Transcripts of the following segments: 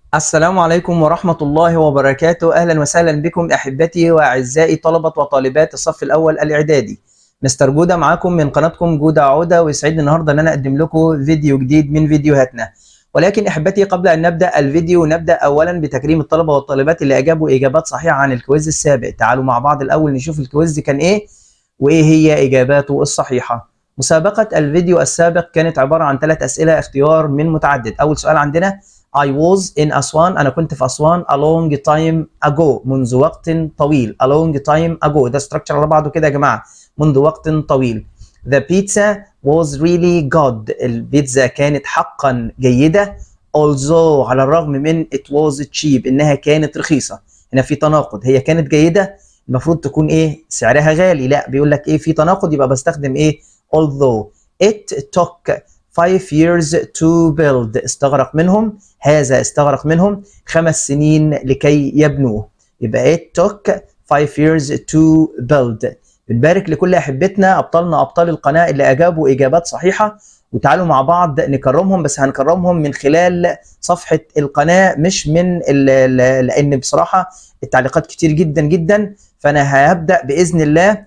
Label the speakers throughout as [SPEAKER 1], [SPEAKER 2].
[SPEAKER 1] السلام عليكم ورحمة الله وبركاته أهلا وسهلا بكم أحبتي وأعزائي طلبة وطالبات الصف الأول الإعدادي مستر جودة معاكم من قناتكم جودة عودة ويسعدني النهاردة أن أنا أقدم لكم فيديو جديد من فيديوهاتنا ولكن أحبتي قبل أن نبدأ الفيديو نبدأ أولا بتكريم الطلبة والطالبات اللي أجابوا إجابات صحيحة عن الكويز السابق تعالوا مع بعض الأول نشوف الكويز كان إيه وإيه هي إجاباته الصحيحة مسابقة الفيديو السابق كانت عبارة عن ثلاث أسئلة اختيار من متعدد أول سؤال عندنا I was in أسوان أنا كنت في أسوان a long time ago منذ وقت طويل a long time ago ده structure على بعضه كده يا جماعة منذ وقت طويل The pizza was really good البيتزا كانت حقا جيدة although على الرغم من it was cheap إنها كانت رخيصة هنا في تناقض هي كانت جيدة المفروض تكون إيه سعرها غالي لا بيقول لك إيه في تناقض يبقى بستخدم إيه although it took five years to build استغرق منهم هذا استغرق منهم خمس سنين لكي يبنوه يبقى it took five years to build بنبارك لكل احبتنا ابطالنا ابطال القناه اللي اجابوا اجابات صحيحه وتعالوا مع بعض نكرمهم بس هنكرمهم من خلال صفحه القناه مش من لان بصراحه التعليقات كتير جدا جدا فانا هبدا باذن الله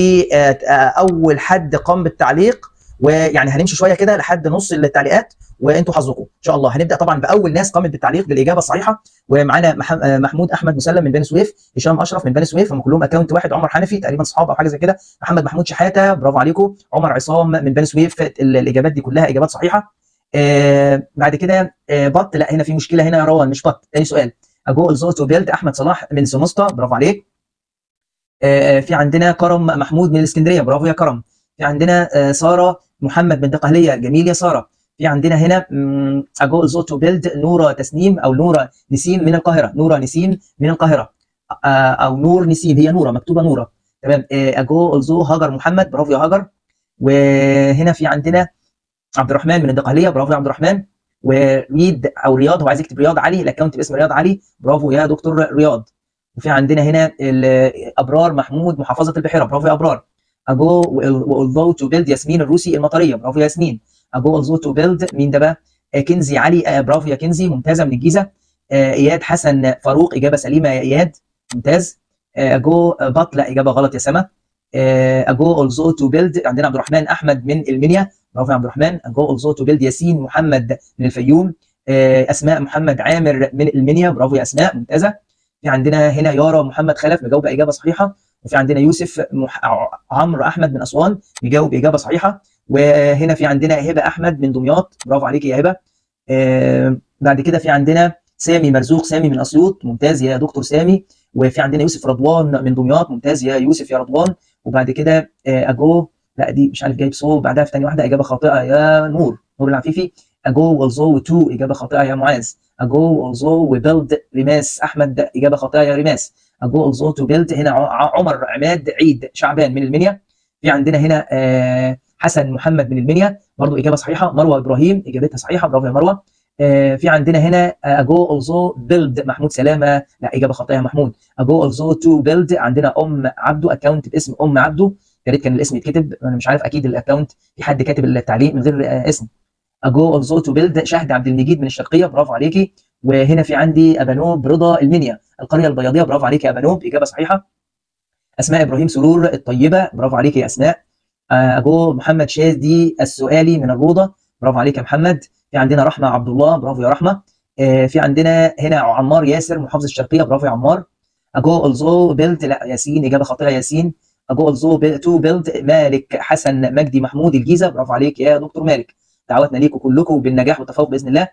[SPEAKER 1] باول حد قام بالتعليق ويعني هنمشي شويه كده لحد نص التعليقات وانتوا حظكم ان شاء الله هنبدا طبعا باول ناس قامت بالتعليق بالاجابه الصحيحه ومعانا محمود احمد مسلم من بني سويف هشام اشرف من بني سويف هم كلهم اكونت واحد عمر حنفي تقريبا اصحاب او حاجه زي كده محمد محمود شحاته برافو عليكم عمر عصام من بني سويف الاجابات دي كلها اجابات صحيحه آه بعد كده آه بط لا هنا في مشكله هنا يا روان مش بط تاني سؤال اجو الزوتو بيلد احمد صلاح من سمسطه برافو عليك آه في عندنا كرم محمود من الاسكندريه برافو يا كرم في عندنا آه ساره محمد من دقهليه جميل يا ساره في عندنا هنا اجو الزوتو بيلد نوره تسنيم او نوره نسيم من القاهره نوره نسيم من القاهره آه او نور نسيم هي نوره مكتوبه نوره تمام آه اجو الزو هاجر محمد برافو يا هاجر وهنا في عندنا عبد الرحمن من الدقهليه برافو يا عبد الرحمن وريد او رياض هو عايز يكتب رياض علي الاكونت باسم رياض علي برافو يا دكتور رياض وفي عندنا هنا ابرار محمود محافظه البحيره برافو يا ابرار اجو والذو تو بيلد ياسمين الروسي المطريه برافو يا ياسمين اجو الذو تو بيلد مين ده بقى كنزي علي آه برافو يا كنزي ممتازه من الجيزه آه اياد حسن فاروق اجابه سليمه يا اياد ممتاز آه اجو بط لا اجابه غلط يا سما اجو الذو تو بيلد عندنا عبد الرحمن احمد من المنيا برافو يا عبد الرحمن اجو الذو تو بيلد ياسين محمد من الفيوم اسماء محمد عامر من المنيا برافو يا اسماء ممتازه في عندنا هنا يارا محمد خلف مجاوبه اجابه صحيحه وفي عندنا يوسف مح... عمرو احمد من اسوان بيجاوب اجابه صحيحه وهنا في عندنا هبه احمد من دمياط برافو عليك يا هبه آه بعد كده في عندنا سامي مرزوق سامي من اسيوط ممتاز يا دكتور سامي وفي عندنا يوسف رضوان من دمياط ممتاز يا يوسف يا رضوان وبعد كده آه اجو لا دي مش عارف جايب صو بعدها في ثانيه واحده اجابه خاطئه يا نور نور العفيفي اجو والزو تو اجابه خاطئه يا معاذ اجو والزو وبيلد ريماس احمد اجابه خاطئه يا ريماس اجو الزو تو بيلد هنا عمر عماد عيد شعبان من المنيا في عندنا هنا آه حسن محمد من المنيا برضو اجابه صحيحه مروه ابراهيم اجابتها صحيحه برافو يا مروه آه في عندنا هنا اجو الزو بيلد محمود سلامه لا اجابه خاطئه يا محمود اجو الزو تو بيلد عندنا ام عبده اكونت باسم ام عبده يا ريت كان الاسم يتكتب انا مش عارف اكيد الاكونت في حد كاتب التعليق من غير آه اسم اجو الزو تو بيلد شهد عبد المجيد من الشرقيه برافو عليكي وهنا في عندي ابانوب رضا المنيا القريه البياضيه برافو عليك يا ابانوب اجابه صحيحه اسماء ابراهيم سرور الطيبه برافو عليك يا اسماء اجو محمد شادي السؤالي من الروضه برافو عليك يا محمد في عندنا رحمه عبد الله برافو يا رحمه في عندنا هنا عمار ياسر محافظ الشرقيه برافو يا عمار اجو الزو بيلد لا ياسين اجابه خاطئه ياسين اجو الزو تو بيلد مالك حسن مجدي محمود الجيزه برافو عليك يا دكتور مالك دعواتنا ليكم كلكم بالنجاح والتفوق باذن الله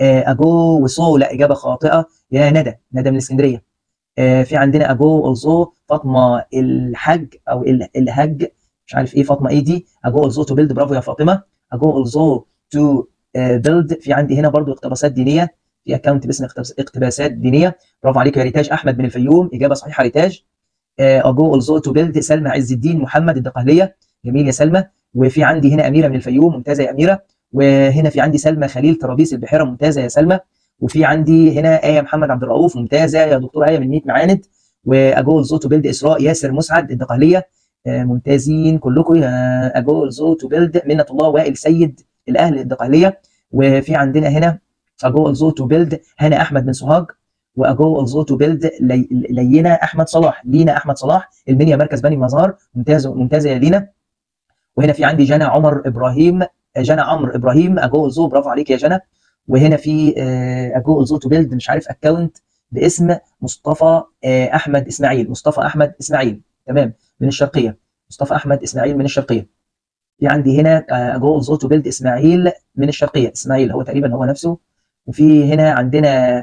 [SPEAKER 1] اجو وصو لا اجابه خاطئه يا ندى ندى من الاسكندريه في عندنا اجو الزو فاطمه الحج او الهج مش عارف ايه فاطمه ايه دي اجو الزو تو بيلد برافو يا فاطمه اجو الزو تو بيلد في عندي هنا برضو اقتباسات دينيه في اكونت باسم اقتباسات دينيه برافو عليك يا ريتاج احمد من الفيوم اجابه صحيحه ريتاج اجو الزو تو بيلد سلمى عز الدين محمد الدقهليه جميل يا سلمى وفي عندي هنا اميره من الفيوم ممتازه يا اميره وهنا في عندي سلمى خليل ترابيس البحيره ممتازه يا سلمى وفي عندي هنا ايه محمد عبد الرؤوف ممتازه يا دكتور ايه من 100 معاند واجو الزو تو بيلد اسراء ياسر مسعد الدقهليه ممتازين كلكم يا اجو الزو تو بيلد منة الله وائل سيد الاهل الدقهليه وفي عندنا هنا اجو also to build هنا احمد من سوهاج واجو also to build لي... لينا احمد صلاح لينا احمد صلاح المنيا مركز بني مزار ممتاز ممتازه يا لينا وهنا في عندي جنى عمر ابراهيم جنى عمرو ابراهيم اجو also برافو عليك يا جنى وهنا في اجو also to build مش عارف اكونت باسم مصطفى احمد اسماعيل مصطفى احمد اسماعيل تمام من الشرقيه مصطفى احمد اسماعيل من الشرقيه في عندي هنا اجو also to build اسماعيل من الشرقيه اسماعيل هو تقريبا هو نفسه وفي هنا عندنا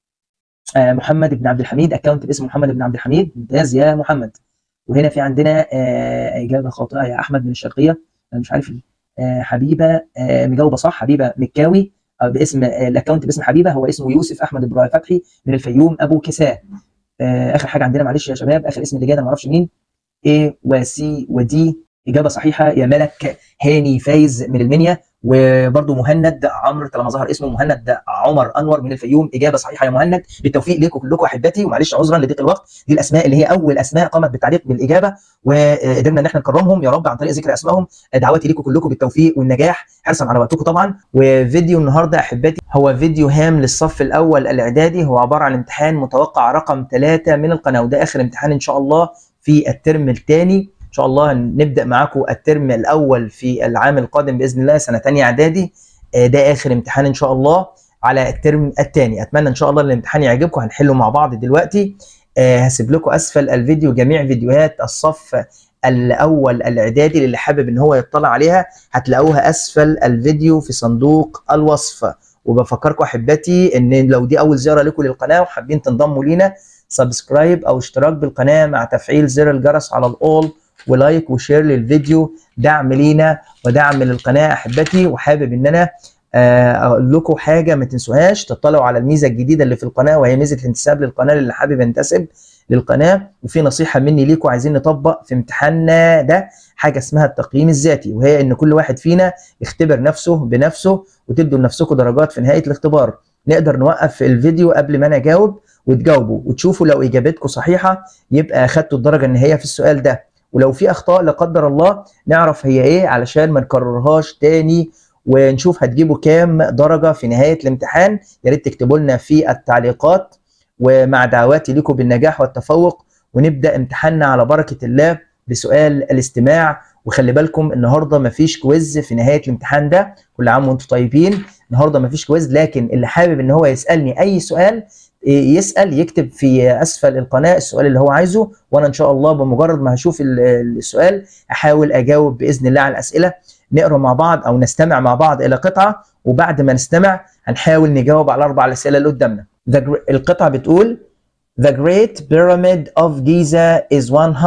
[SPEAKER 1] محمد بن عبد الحميد اكونت باسم محمد بن عبد الحميد ممتاز يا محمد وهنا في عندنا اجابه خاطئه يا احمد من الشرقيه انا مش عارف حبيبه مجاوبه صح حبيبه مكاوي باسم الاكونت باسم حبيبه هو اسمه يوسف احمد ابراهيم فتحي من الفيوم ابو كساء اخر حاجه عندنا معلش يا شباب اخر اسم اللي جاي ما اعرفش مين A وسي ودي اجابه صحيحه يا ملك هاني فايز من المنيا وبرده مهند عمرو طالما ظهر اسمه مهند عمر انور من الفيوم اجابه صحيحه يا مهند بالتوفيق ليكم كلكم احبتي ومعلش عذرا لضيق الوقت دي الاسماء اللي هي اول اسماء قامت بالتعليق بالاجابه وقدرنا ان احنا نكرمهم يا رب عن طريق ذكر اسمائهم دعواتي ليكم كلكم بالتوفيق والنجاح حرصا على وقتكم طبعا وفيديو النهارده احبتي هو فيديو هام للصف الاول الاعدادي هو عباره عن امتحان متوقع رقم ثلاثة من القناه وده اخر امتحان ان شاء الله في الترم الثاني ان شاء الله نبدا معاكم الترم الاول في العام القادم باذن الله سنه ثانيه اعدادي ده اخر امتحان ان شاء الله على الترم الثاني اتمنى ان شاء الله الامتحان يعجبكم هنحله مع بعض دلوقتي هسيب لكم اسفل الفيديو جميع فيديوهات الصف الاول الاعدادي اللي حابب ان هو يطلع عليها هتلاقوها اسفل الفيديو في صندوق الوصف وبفكركم احبتي ان لو دي اول زياره لكم للقناه وحابين تنضموا لينا سبسكرايب او اشتراك بالقناه مع تفعيل زر الجرس على الاول ولايك وشير للفيديو دعم لينا ودعم للقناه احبتي وحابب ان انا اقول لكم حاجه ما تنسوهاش تطلعوا على الميزه الجديده اللي في القناه وهي ميزه الانتساب للقناه اللي حابب ينتسب للقناه وفي نصيحه مني ليكم عايزين نطبق في امتحاننا ده حاجه اسمها التقييم الذاتي وهي ان كل واحد فينا يختبر نفسه بنفسه وتدوا لنفسكم درجات في نهايه الاختبار نقدر نوقف الفيديو قبل ما انا اجاوب وتجاوبوا وتشوفوا لو اجابتكم صحيحه يبقى اخدتوا الدرجه النهائيه في السؤال ده ولو في اخطاء لا قدر الله نعرف هي ايه علشان ما نكررهاش تاني ونشوف هتجيبوا كام درجه في نهايه الامتحان يا ريت تكتبوا لنا في التعليقات ومع دعواتي لكم بالنجاح والتفوق ونبدا امتحاننا على بركه الله بسؤال الاستماع وخلي بالكم النهارده مفيش كويز في نهايه الامتحان ده كل عام وانتم طيبين النهارده مفيش كويز لكن اللي حابب ان هو يسالني اي سؤال يسال يكتب في اسفل القناه السؤال اللي هو عايزه وانا ان شاء الله بمجرد ما هشوف السؤال احاول اجاوب باذن الله على الاسئله نقرا مع بعض او نستمع مع بعض الى قطعه وبعد ما نستمع هنحاول نجاوب على الاربع اسئله اللي قدامنا القطعه بتقول The Great Pyramid of Giza is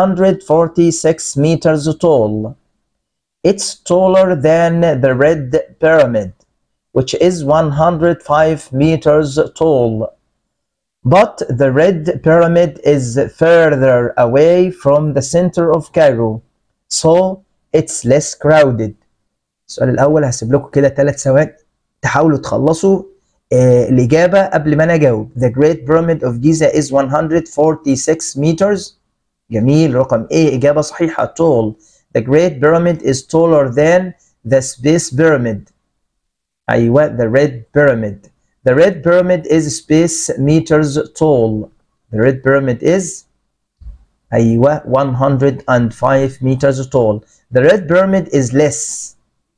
[SPEAKER 1] 146 meters tall. It's taller than the Red Pyramid, which is 105 meters tall. But the Red Pyramid is further away from the center of Cairo, so it's less crowded. السؤال الأول هسيب لكم كده ثلاث ثواني تحاولوا تخلصوا آه الإجابة قبل ما أنا أجاوب. The Great Pyramid of Giza is 146 meters. جميل رقم A إجابة صحيحة tall. The Great Pyramid is taller than the Space Pyramid. أيوة the Red Pyramid. The Red Pyramid is space meters tall. The Red Pyramid is أيوة 105 meters tall. The Red Pyramid is less.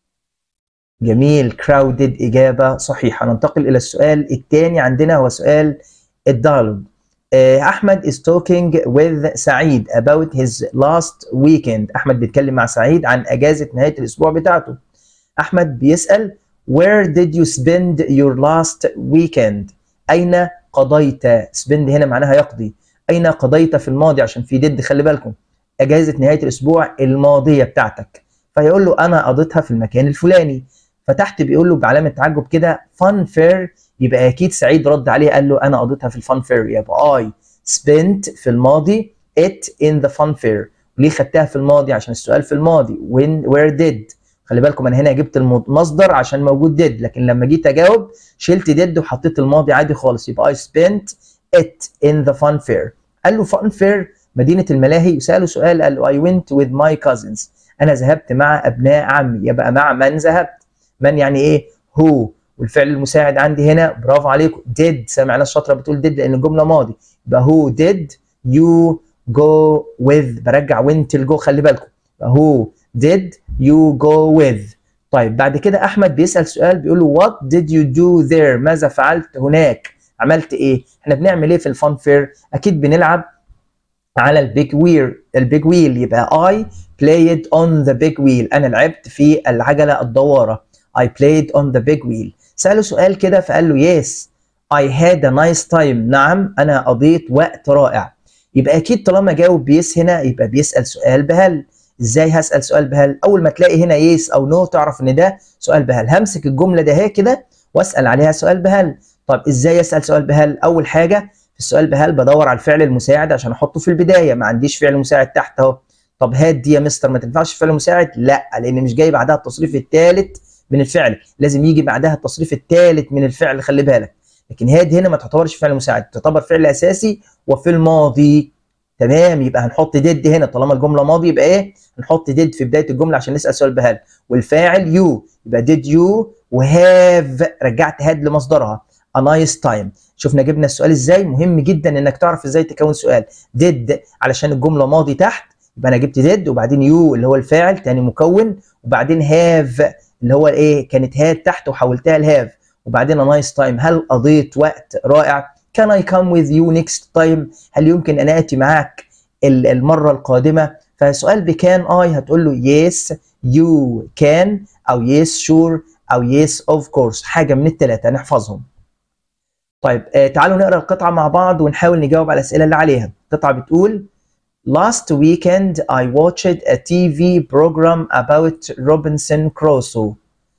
[SPEAKER 1] جميل crowded إجابة صحيحة. ننتقل إلى السؤال الثاني عندنا هو سؤال الديالوج. أحمد is talking with سعيد about his last weekend. أحمد بيتكلم مع سعيد عن أجازة نهاية الأسبوع بتاعته. أحمد بيسأل Where did you spend your last weekend? أين قضيت؟ spend هنا معناها يقضي. أين قضيت في الماضي عشان في ديد خلي بالكم. أجازة نهاية الأسبوع الماضية بتاعتك. فيقول له أنا قضيتها في المكان الفلاني. فتحت بيقول له بعلامة تعجب كده fun fair يبقى أكيد سعيد رد عليه قال له أنا قضيتها في الفن فير يبقى I spent في الماضي it in the fun fair. وليه خدتها في الماضي؟ عشان السؤال في الماضي. when where did خلي بالكم انا هنا جبت المصدر عشان موجود ديد لكن لما جيت اجاوب شلت ديد وحطيت الماضي عادي خالص يبقى I spent it in the fun fair قال له fun fair مدينة الملاهي سأله سؤال قال له I went with my cousins أنا ذهبت مع أبناء عمي يبقى مع من ذهبت من يعني إيه who والفعل المساعد عندي هنا برافو عليكم did سامع ناس شاطره بتقول did لان الجمله ماضي يبقى who did you go with برجع went الجو خلي بالكم يبقى who did you go with طيب بعد كده احمد بيسال سؤال بيقول له what did you do there ماذا فعلت هناك عملت ايه احنا بنعمل ايه في الفان فير اكيد بنلعب على البيج وير البيج ويل يبقى I played on the big wheel انا لعبت في العجله الدواره I played on the big wheel سأله سؤال كده فقال له yes I had a nice time نعم أنا قضيت وقت رائع يبقى أكيد طالما جاوب بيس هنا يبقى بيسأل سؤال بهل ازاي هسأل سؤال بهل أول ما تلاقي هنا يس أو نو تعرف إن ده سؤال بهل همسك الجملة ده هي كده وأسأل عليها سؤال بهل طب ازاي أسأل سؤال بهل أول حاجة في السؤال بهل بدور على الفعل المساعد عشان أحطه في البداية ما عنديش فعل مساعد تحت أهو طب هات دي يا مستر ما تنفعش فعل مساعد لا لأن مش جاي بعدها التصريف الثالث من الفعل لازم يجي بعدها التصريف الثالث من الفعل خلي بالك لكن هاد هنا ما تعتبرش فعل مساعد تعتبر فعل اساسي وفي الماضي تمام يبقى هنحط ديد هنا طالما الجمله ماضي يبقى ايه هنحط ديد في بدايه الجمله عشان نسال سؤال بهل والفاعل يو يبقى ديد يو وهاف رجعت هاد لمصدرها a nice time شفنا جبنا السؤال ازاي مهم جدا انك تعرف ازاي تكون سؤال ديد علشان الجمله ماضي تحت يبقى انا جبت ديد وبعدين يو اللي هو الفاعل تاني مكون وبعدين هاف اللي هو الايه كانت هاد تحت وحولتها لهاف وبعدين نايس تايم هل قضيت وقت رائع can I come with you next time هل يمكن ان اتي معاك المره القادمه فسؤال بكان اي هتقول له yes you can او yes sure او yes of course حاجه من الثلاثه نحفظهم طيب آه تعالوا نقرا القطعه مع بعض ونحاول نجاوب على الاسئله اللي عليها القطعه بتقول Last weekend I watched a TV program about Robinson Crusoe.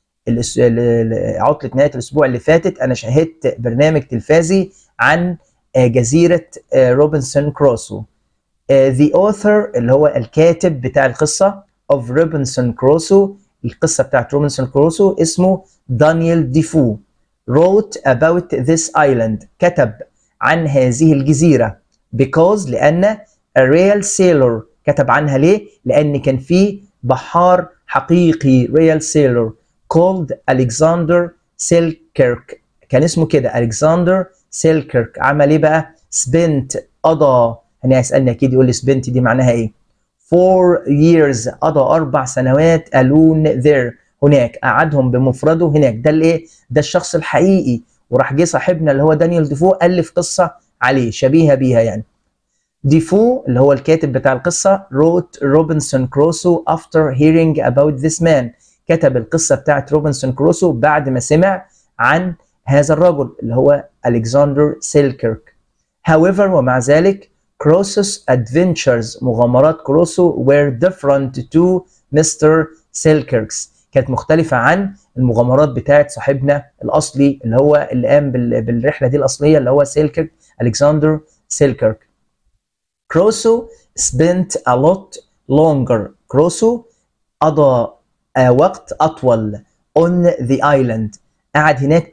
[SPEAKER 1] عطلة نهاية الأسبوع اللي فاتت أنا شاهدت برنامج تلفازي عن جزيرة روبنسون كروسو. The author اللي هو الكاتب بتاع القصة of Robinson Crusoe القصة بتاعت روبنسون كروسو اسمه دانيال ديفو wrote about this island كتب عن هذه الجزيرة because لأن a real sailor كتب عنها ليه؟ لأن كان في بحار حقيقي real sailor called Alexander Selkirk كان اسمه كده Alexander Selkirk عمل ايه بقى؟ spent قضى هنا هيسألني أكيد يقول لي spent دي معناها ايه؟ four years قضى أربع سنوات alone there هناك قعدهم بمفرده هناك ده الايه؟ ده الشخص الحقيقي وراح جه صاحبنا اللي هو دانيال ديفو ألف قصة عليه شبيهة بيها يعني ديفو اللي هو الكاتب بتاع القصة wrote روبنسون كروسو after hearing about this man كتب القصة بتاعت روبنسون كروسو بعد ما سمع عن هذا الرجل اللي هو ألكسندر سيلكيرك however ومع ذلك كروسوس adventures مغامرات كروسو were different to Mr. سيلكيركس كانت مختلفة عن المغامرات بتاعت صاحبنا الأصلي اللي هو اللي قام بالرحلة دي الأصلية اللي هو سيلكيرك ألكسندر سيلكيرك كروسو spent a lot longer كروسو قضى وقت أطول on the island قعد هناك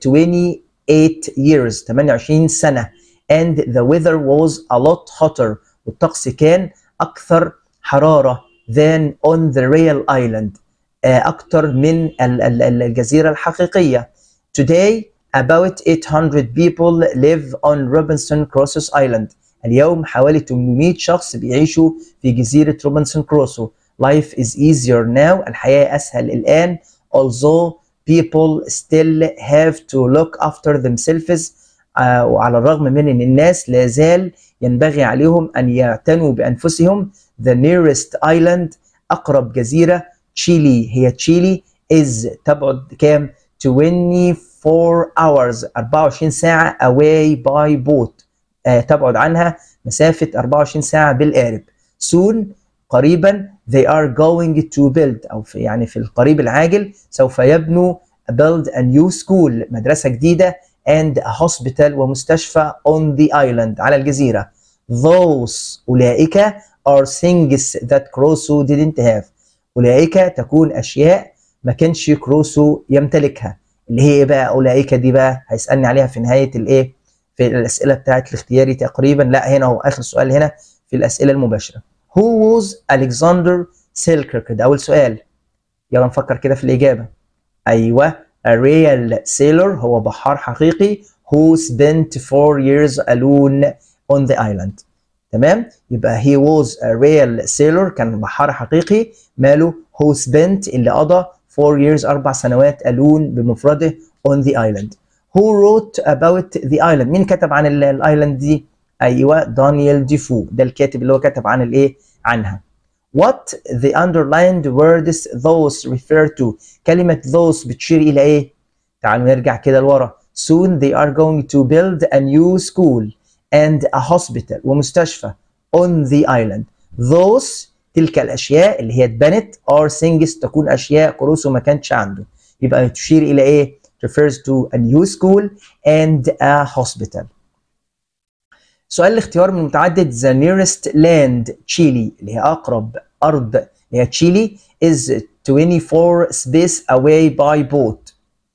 [SPEAKER 1] 28 years 28 سنة and the weather was a lot hotter والطقس كان أكثر حرارة than on the real island أكثر من الجزيرة الحقيقية today about 800 people live on Robinson Crusoe Island اليوم حوالي 800 شخص بيعيشوا في جزيرة روبنسون كروسو life is easier now الحياة أسهل الآن although people still have to look after themselves آه وعلى الرغم من أن الناس لا زال ينبغي عليهم أن يعتنوا بأنفسهم the nearest island أقرب جزيرة تشيلي هي تشيلي is تبعد كام 24 hours 24 ساعة away by boat آه تبعد عنها مسافة 24 ساعة بالقارب soon قريبا they are going to build أو في يعني في القريب العاجل سوف يبنوا build a new school مدرسة جديدة and a hospital ومستشفى on the island على الجزيرة those أولئك are things that Crusoe didn't have أولئك تكون أشياء ما كانش كروسو يمتلكها اللي هي ايه بقى أولئك دي بقى هيسألني عليها في نهاية الإيه في الأسئلة بتاعت الاختياري تقريبا لا هنا هو آخر سؤال هنا في الأسئلة المباشرة Who was Alexander Selkirk ده أول سؤال يلا نفكر كده في الإجابة أيوه a real sailor هو بحار حقيقي who spent four years alone on the island تمام يبقى he was a real sailor كان بحار حقيقي ماله who spent اللي قضى four years أربع سنوات alone بمفرده on the island who wrote about the island مين كتب عن الايلاند دي ايوه دانيال ديفو ده الكاتب اللي هو كتب عن الايه عنها what the underlined words those refer to كلمة those بتشير إلى إيه؟ تعالوا نرجع كده لورا soon they are going to build a new school and a hospital ومستشفى on the island those تلك الأشياء اللي هي اتبنت are things تكون أشياء كروسو ما كانتش عنده يبقى تشير إلى إيه؟ refers to a new school and a hospital سؤال الاختيار من متعدد the nearest land تشيلي اللي هي أقرب أرض اللي هي تشيلي is 24 space away by boat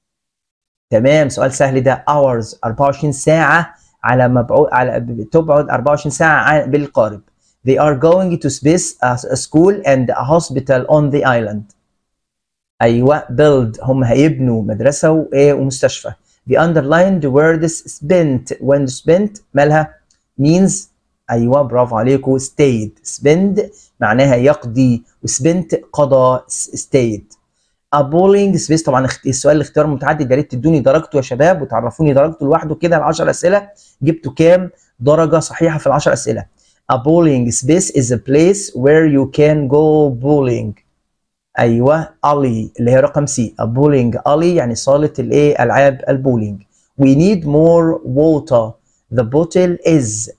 [SPEAKER 1] تمام سؤال سهل ده hours 24 ساعة على مبعوث على تبعد 24 ساعة بالقارب they are going to space a school and a hospital on the island ايوه build هم هيبنوا مدرسه وايه ومستشفى the underlined words spent when spent مالها means ايوه برافو عليكم stayed spend معناها يقضي وspent قضى stayed a bowling space طبعا السؤال الاختيار متعدد يا ريت تدوني درجته يا شباب وتعرفوني درجته لوحده كده ال 10 اسئله جبتوا كام درجه صحيحه في ال 10 اسئله a bowling space is a place where you can go bowling ايوه الي اللي هي رقم سي بولينج الي يعني صاله الايه العاب البولينج we need more water the bottle is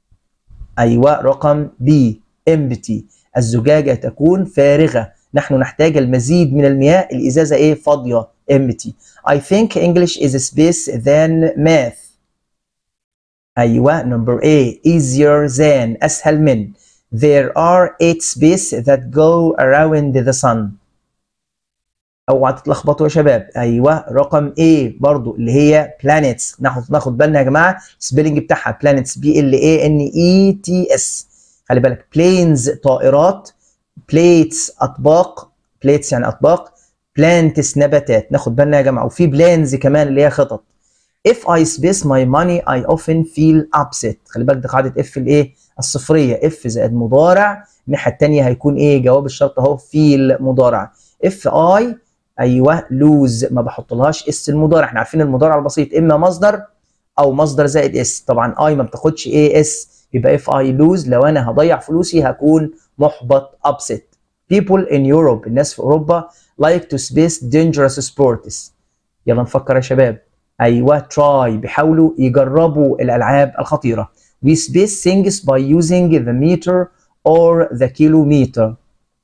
[SPEAKER 1] ايوه رقم بي empty الزجاجه تكون فارغه نحن نحتاج المزيد من المياه الازازه ايه فاضيه empty I think English is a space than math ايوه number A easier than اسهل من there are eight spaces that go around the sun اوعى تتلخبطوا يا شباب ايوه رقم A برضو اللي هي planets ناخد ناخد بالنا يا جماعه السبيلنج بتاعها planets بي ال اي ان اي تي اس خلي بالك planes طائرات plates اطباق plates يعني اطباق plants نباتات ناخد بالنا يا جماعه وفي plans كمان اللي هي خطط if I space my money I often feel upset خلي بالك دي قاعده اف الايه الصفريه اف زائد مضارع الناحيه الثانيه هيكون ايه جواب الشرط اهو فيل مضارع اف اي ايوه لوز ما بحطلهاش اس المضارع احنا عارفين المضارع البسيط اما مصدر او مصدر زائد اس طبعا اي ما بتاخدش ايه اس يبقى اف اي لوز لو انا هضيع فلوسي هكون محبط upset people in Europe الناس في اوروبا like to space dangerous sports يلا نفكر يا شباب ايوه try بيحاولوا يجربوا الالعاب الخطيره we space things by using the meter or the kilometer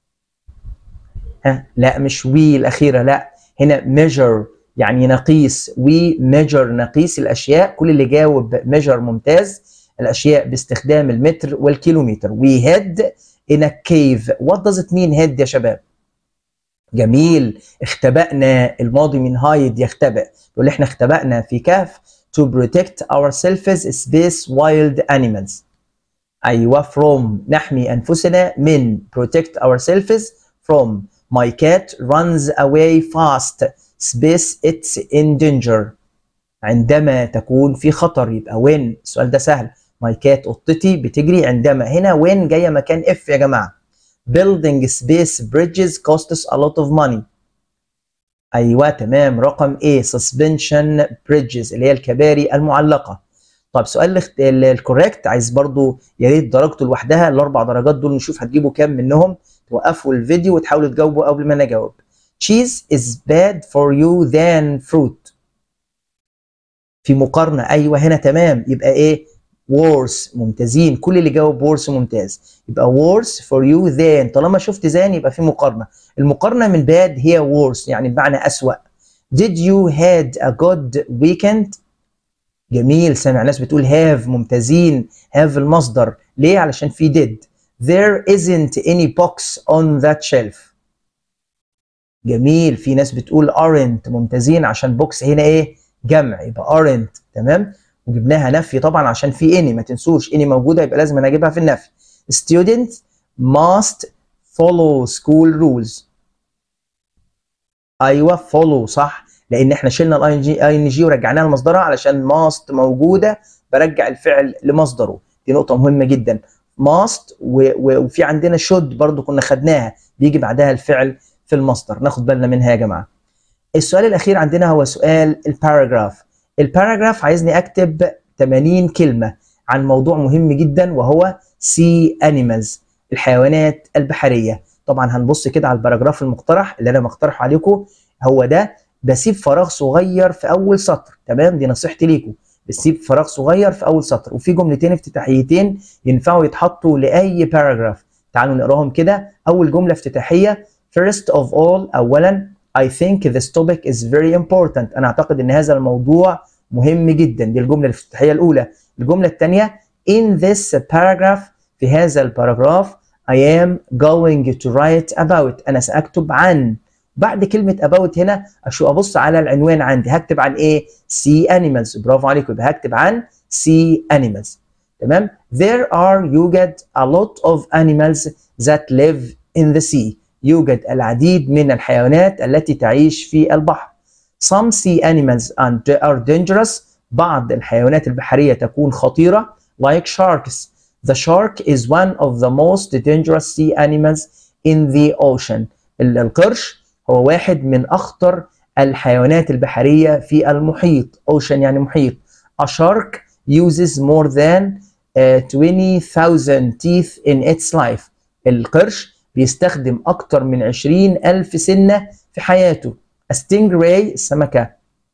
[SPEAKER 1] ها لا مش وي الاخيره لا هنا measure يعني نقيس we measure نقيس الاشياء كل اللي جاوب measure ممتاز الاشياء باستخدام المتر والكيلومتر we head in a cave what does it mean head يا شباب جميل اختبأنا الماضي من هايد يختبئ يقول احنا اختبأنا في كهف to protect ourselves space wild animals ايوه from نحمي انفسنا من protect ourselves from my cat runs away fast space it's in danger عندما تكون في خطر يبقى when السؤال ده سهل my cat قطتي بتجري عندما هنا when جايه مكان if يا جماعه building space bridges costs a lot of money ايوه تمام رقم A suspension bridges اللي هي الكباري المعلقه طب سؤال الكوريكت عايز برضو يا ريت درجته لوحدها الاربع درجات دول نشوف هتجيبوا كام منهم توقفوا الفيديو وتحاولوا تجاوبوا قبل ما انا اجاوب cheese is bad for you than fruit في مقارنه ايوه هنا تمام يبقى ايه worse ممتازين كل اللي جاوب worse ممتاز يبقى worse for you than طالما شفت than يبقى في مقارنه المقارنه من bad هي worse يعني بمعنى اسوأ did you had a good weekend جميل سامع ناس بتقول have ممتازين have المصدر ليه علشان في did there isn't any box on that shelf جميل في ناس بتقول aren't ممتازين عشان بوكس هنا ايه جمع يبقى aren't تمام وجبناها نفي طبعا عشان في اني ما تنسوش اني موجوده يبقى لازم انا اجيبها في النفي student must follow school rules ايوه follow صح لان احنا شلنا الاي ان جي اي ان جي ورجعناها لمصدرها علشان ماست موجوده برجع الفعل لمصدره دي نقطه مهمه جدا ماست وفي عندنا شود برضو كنا خدناها بيجي بعدها الفعل في المصدر ناخد بالنا منها يا جماعه السؤال الاخير عندنا هو سؤال الباراجراف الباراجراف عايزني اكتب 80 كلمه عن موضوع مهم جدا وهو سي انيمالز الحيوانات البحريه طبعا هنبص كده على الباراجراف المقترح اللي انا مقترحه عليكم هو ده بسيب فراغ صغير في اول سطر تمام دي نصيحتي ليكم بسيب فراغ صغير في اول سطر وفي جملتين افتتاحيتين ينفعوا يتحطوا لاي باراجراف تعالوا نقراهم كده اول جمله افتتاحيه first of all اولا I think this topic is very important انا اعتقد ان هذا الموضوع مهم جدا دي الجمله الافتتاحيه الاولى الجمله الثانيه in this paragraph في هذا الباراجراف I am going to write about أنا سأكتب عن بعد كلمة about هنا أشو أبص على العنوان عندي هكتب عن إيه؟ sea animals برافو عليكم يبقى هكتب عن sea animals تمام؟ There are يوجد a lot of animals that live in the sea يوجد العديد من الحيوانات التي تعيش في البحر Some sea animals are dangerous بعض الحيوانات البحرية تكون خطيرة like sharks The shark is one of the most dangerous sea animals in the ocean. القرش هو واحد من أخطر الحيوانات البحرية في المحيط. Ocean يعني محيط. A shark uses more than uh, 20,000 teeth in its life. القرش بيستخدم أكتر من 20 ألف سنة في حياته. A stingray السمكة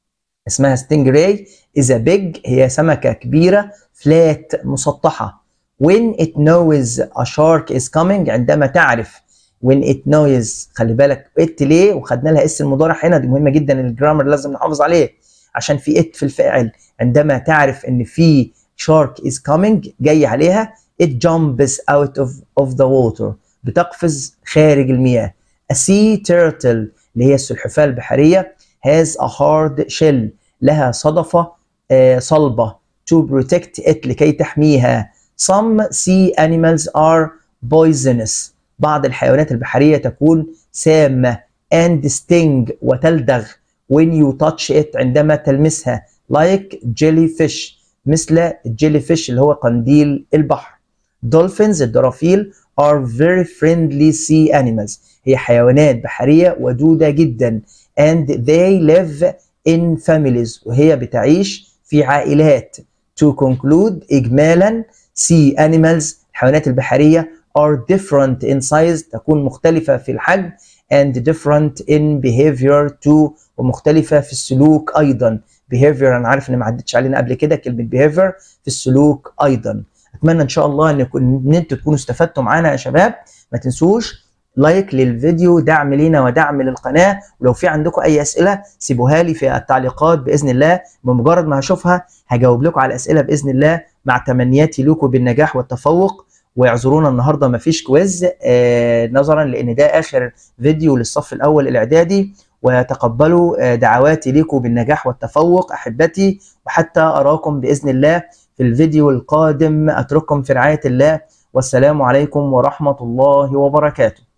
[SPEAKER 1] اسمها stingray is a big هي سمكة كبيرة flat مسطحة. when it knows a shark is coming عندما تعرف when it knows خلي بالك it ليه وخدنا لها اس المضارع هنا دي مهمه جدا الجرامر لازم نحافظ عليه عشان في it في الفاعل عندما تعرف ان في shark is coming جاي عليها it jumps out of of the water بتقفز خارج المياه a sea turtle اللي هي السلحفاه البحريه has a hard shell لها صدفه آه صلبه to protect it لكي تحميها Some sea animals are poisonous. بعض الحيوانات البحرية تكون سامة and sting وتلدغ when you touch it عندما تلمسها like jellyfish مثل jellyfish اللي هو قنديل البحر. Dolphins الدرافيل are very friendly sea animals. هي حيوانات بحرية ودودة جدا and they live in families وهي بتعيش في عائلات. To conclude إجمالا sea animals الحيوانات البحرية are different in size تكون مختلفة في الحجم and different in behavior too ومختلفة في السلوك أيضا behavior أنا عارف إن ما عدتش علينا قبل كده كلمة behavior في السلوك أيضا أتمنى إن شاء الله إن, إن أنتوا تكونوا استفدتوا معانا يا شباب ما تنسوش لايك للفيديو دعم لينا ودعم للقناة ولو في عندكم أي أسئلة سيبوها لي في التعليقات بإذن الله بمجرد ما هشوفها هجاوب لكم على الأسئلة بإذن الله مع تمنياتي لكم بالنجاح والتفوق واعذرونا النهارده مفيش كويز آه نظرا لان ده اخر فيديو للصف الاول الاعدادي وتقبلوا آه دعواتي لكم بالنجاح والتفوق احبتي وحتى اراكم باذن الله في الفيديو القادم اترككم في رعايه الله والسلام عليكم ورحمه الله وبركاته